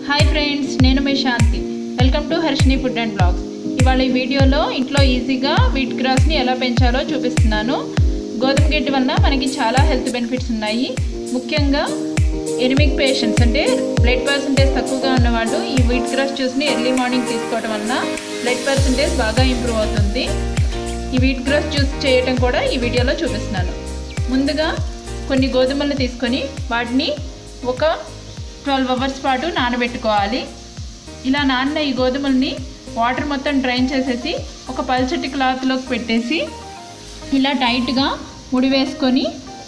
hi friends నేను మీ Shanti welcome to Harshini food and blogs ఇవాళ ఈ వీడియోలో ఇంట్లో ఈజీగా వీట్ గ్రాస్ని ఎలా పెంచాలో చూపిస్తున్నాను గోధుమ గడ్డి వల్ల మనకి చాలా హెల్త్ బెనిఫిట్స్ ఉన్నాయి ముఖ్యంగా ఎనిమిక్ పేషెంట్స్ అంటే బ్లడ్ పర్సంటేజ్ తక్కువగా ఉన్నవాళ్ళు ఈ వీట్ గ్రాస్ జ్యూస్ని ఎర్లీ మార్నింగ్ తీసుకోవడం వల్ల బ్లడ్ పర్సంటేజ్ బాగా ఇంప్రూవ్ అవుతుంది ఈ వీట్ గ్రాస్ జ్యూస్ చేయటం కూడా ఈ వీడియోలో చూపిస్తున్నాను ముందుగా కొన్ని గోధుమలు తీసుకొని వాటిని ఒక ట్వెల్వ్ అవర్స్ పాటు నానబెట్టుకోవాలి ఇలా నానిన ఈ గోధుమల్ని వాటర్ మొత్తం డ్రైన్ చేసేసి ఒక పల్చటి క్లాత్లోకి పెట్టేసి ఇలా టైట్గా ముడి వేసుకొని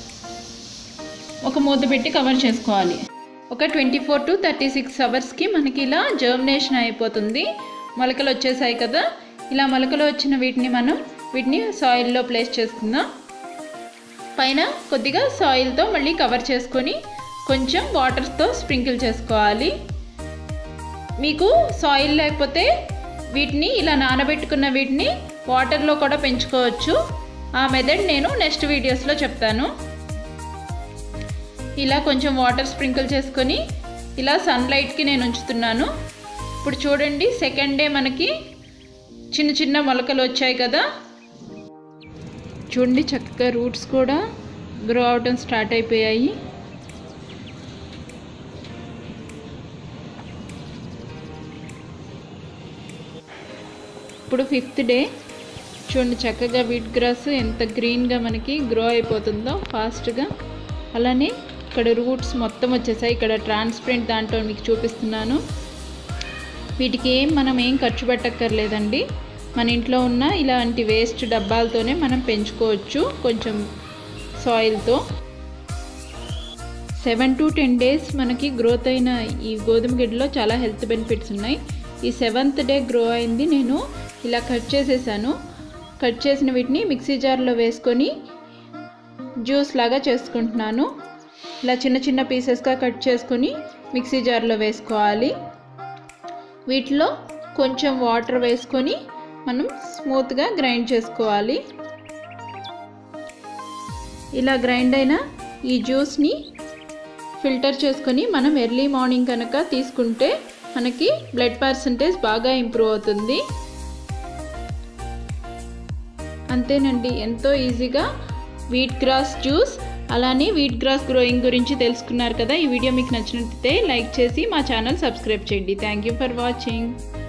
ఒక మూత పెట్టి కవర్ చేసుకోవాలి ఒక twenty four to thirty six అవర్స్కి మనకి ఇలా జర్మినేషన్ అయిపోతుంది మొలకలు వచ్చేసాయి కదా ఇలా మొలకలు వచ్చిన వీటిని మనం వీటిని సాయిల్లో ప్లేస్ చేసుకుందాం పైన కొద్దిగా సాయిల్తో మళ్ళీ కవర్ చేసుకొని కొంచెం వాటర్తో స్ప్రింకిల్ చేసుకోవాలి మీకు సాయిల్ లేకపోతే వీటిని ఇలా నానబెట్టుకున్న వీటిని వాటర్లో కూడా పెంచుకోవచ్చు ఆ మెథడ్ నేను నెక్స్ట్ వీడియోస్లో చెప్తాను ఇలా కొంచెం వాటర్ స్ప్రింకిల్ చేసుకొని ఇలా సన్లైట్కి నేను ఉంచుతున్నాను ఇప్పుడు చూడండి సెకండ్ డే మనకి చిన్న చిన్న మొలకలు వచ్చాయి కదా చూడండి చక్కగా రూట్స్ కూడా గ్రో అవటం స్టార్ట్ అయిపోయాయి ఇప్పుడు ఫిఫ్త్ డే చూడండి చక్కగా వీట్ గ్రాస్ ఎంత గ్రీన్గా మనకి గ్రో అయిపోతుందో ఫాస్ట్గా అలానే ఇక్కడ రూట్స్ మొత్తం వచ్చేసాయి ఇక్కడ ట్రాన్స్పరెంట్ దాంట్లో మీకు చూపిస్తున్నాను వీటికి ఏం మనం ఏం ఖర్చు పెట్టక్కర్లేదండి మన ఇంట్లో ఉన్న ఇలాంటి వేస్ట్ డబ్బాలతోనే మనం పెంచుకోవచ్చు కొంచెం సాయిల్తో సెవెన్ టు టెన్ డేస్ మనకి గ్రోత్ అయిన ఈ గోధుమ గిడ్డలో చాలా హెల్త్ బెనిఫిట్స్ ఉన్నాయి ఈ సెవెంత్ డే గ్రో అయింది నేను ఇలా కట్ చేసేసాను కట్ చేసిన వీటిని మిక్సీ జార్లో వేసుకొని జ్యూస్ లాగా చేసుకుంటున్నాను ఇలా చిన్న చిన్న పీసెస్గా కట్ చేసుకొని మిక్సీ జార్లో వేసుకోవాలి వీటిలో కొంచెం వాటర్ వేసుకొని మనం స్మూత్గా గ్రైండ్ చేసుకోవాలి ఇలా గ్రైండ్ అయిన ఈ జ్యూస్ని ఫిల్టర్ చేసుకొని మనం ఎర్లీ మార్నింగ్ కనుక తీసుకుంటే మనకి బ్లడ్ పర్సంటేజ్ బాగా ఇంప్రూవ్ అవుతుంది అంతేనండి ఎంతో ఈజీగా వీట్ గ్రాస్ జ్యూస్ అలానే వీట్ గ్రాస్ గ్రోయింగ్ గురించి తెలుసుకున్నారు కదా ఈ వీడియో మీకు నచ్చినట్లయితే లైక్ చేసి మా ఛానల్ సబ్స్క్రైబ్ చేయండి థ్యాంక్ యూ ఫర్ వాచింగ్